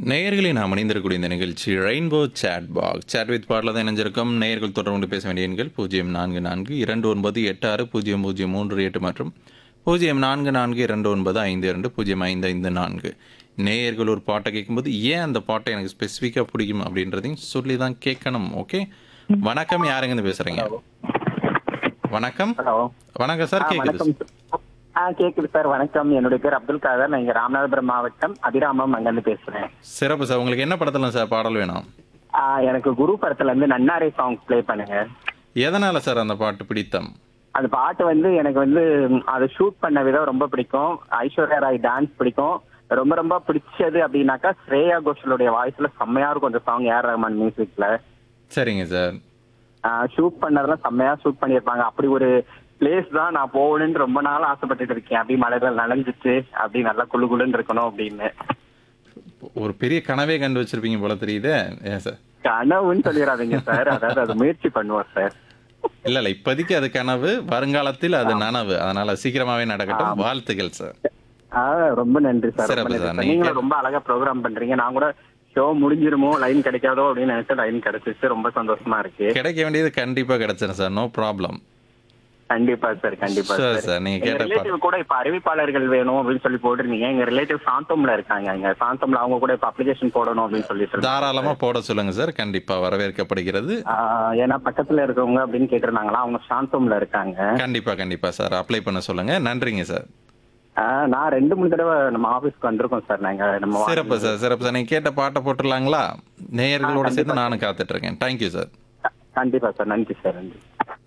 நேயர்களை நாம் இணைந்திருக்கக்கூடிய இந்த நிகழ்ச்சி rainbow chat back chat with பாட்டில் தான் இணைஞ்சிருக்கும் நேயர்கள் தொடர்பு கொண்டு பேச வேண்டிய எண்கள் பூஜ்ஜியம் நான்கு நான்கு இரண்டு ஒன்பது எட்டு ஆறு பூஜ்ஜியம் பூஜ்ஜியம் மூன்று எட்டு மற்றும் பூஜ்ஜியம் நான்கு நான்கு இரண்டு ஒன்பது ஐந்து இரண்டு பூஜ்ஜியம் ஐந்து ஐந்து நான்கு நேயர்கள் ஒரு பாட்டை கேட்கும்போது ஏன் அந்த பாட்டை எனக்கு ஸ்பெசிஃபிக்காக பிடிக்கும் அப்படின்றதையும் சொல்லி தான் கேட்கணும் ஓகே வணக்கம் யாருங்கன்னு பேசுகிறீங்க வணக்கம் ஹலோ வணக்கம் சார் ஆ, கேட்குது வணக்கம் ஆ கேக்குது சார் வணக்கம் என்னுடைய பேர் அப்துல் காதர் நான் இங்க ராமநாதபுரம் மாவட்டம் அபிராமம் அங்கிருந்து பேசுறேன் சிறப்பு சார் உங்களுக்கு என்ன படத்துல சார் பாடல் வேணும் ஆ, எனக்கு குரு படத்துல இருந்து நன்னாரே சாங் ப்ளே பண்ணுங்க எதனால சார் அந்த பாட்டு பிடித்தம் அந்த பாட்டு வந்து எனக்கு வந்து ம், அதை ஷூட் பண்ண விதம் ரொம்ப பிடிக்கும் ஐஸ்வர்யா ராய் டான்ஸ் பிடிக்கும் ரொம்ப ரொம்ப பிடிச்சது அப்படின்னாக்கா ஸ்ரேயா கோஷலுடைய வாய்ஸ்ல செம்மையா இருக்கும் அந்த சாங் ஏஆர் ரஹ்மான் மியூசிக்ல சரிங்க சார் ஷூட் பண்ணதெல்லாம் செம்மையா ஷூட் பண்ணியிருப்பாங்க அப்படி ஒரு பிளேஸ் தான் நான் போகணும்னு ரொம்ப நாள் ஆசைப்பட்டுட்டு இருக்கேன் அப்படி மலைகள் நனைஞ்சிச்சு அப்படி நல்லா குளு குளுன்னு இருக்கணும் அப்படின்னு ஒரு பெரிய கனவே கண்டு வச்சிருப்பீங்க போல தெரியுதே ஏன் சார் கனவுன்னு சொல்லிடாதீங்க சார் அதாவது அது முயற்சி பண்ணுவோம் சார் இல்ல இல்ல இப்போதைக்கு அது கனவு வருங்காலத்தில் அது நனவு அதனால சீக்கிரமாவே நடக்கட்டும் வாழ்த்துக்கள் சார் ஆ, ரொம்ப நன்றி சார் ரொம்ப சிறப்பு நன்றி சார். சார். நீங்க நீங்களும் ரொம்ப அழகா ப்ரோக்ராம் பண்றீங்க நான் கூட ஷோ முடிஞ்சிருமோ லைன் கிடைக்காதோ அப்படின்னு நினைச்சு லைன் கிடைச்சிச்சு ரொம்ப சந்தோஷமா இருக்கு கிடைக்க வேண்டியது கண்டிப்பா கிடைச்சிடும் சார் நோ ப்ராப்ளம் கண்டிப்பா சார் கண்டிப்பா Sure, சார் sir. நீங்க எங்க கேட்ட ரிலேட்டிவ் கூட இப்ப அறிவிப்பாளர்கள் வேணும் அப்படின்னு சொல்லி போட்டிருந்தீங்க எங்க ரிலேட்டிவ் சாந்தோம்ல இருக்காங்க எங்க சாந்தோம்ல அவங்க கூட இப்ப அப்ளிகேஷன் போடணும் அப்படின்னு சொல்லி சொல்லுங்க தாராளமா போட சொல்லுங்க சார் கண்டிப்பா வரவேற்கப்படுகிறது ஏன்னா பக்கத்துல இருக்கவங்க அப்படின்னு கேட்டிருந்தாங்களா அவங்க சாந்தோம்ல இருக்காங்க கண்டிப்பா கண்டிப்பா சார் அப்ளை பண்ண சொல்லுங்க நன்றிங்க சார் ஆ, நான் ரெண்டு மூணு தடவை நம்ம ஆபீஸ்க்கு வந்திருக்கோம் சார் நாங்க நம்ம சிறப்பு சார் சிறப்பு சார் நீங்க கேட்ட பாட்டை போட்டுடலாங்களா நேயர்களோட சேர்ந்து நானும் காத்துட்டு இருக்கேன் தேங்க்யூ சார் கண்டிப்பா சார் நன்றி சார் நன்றி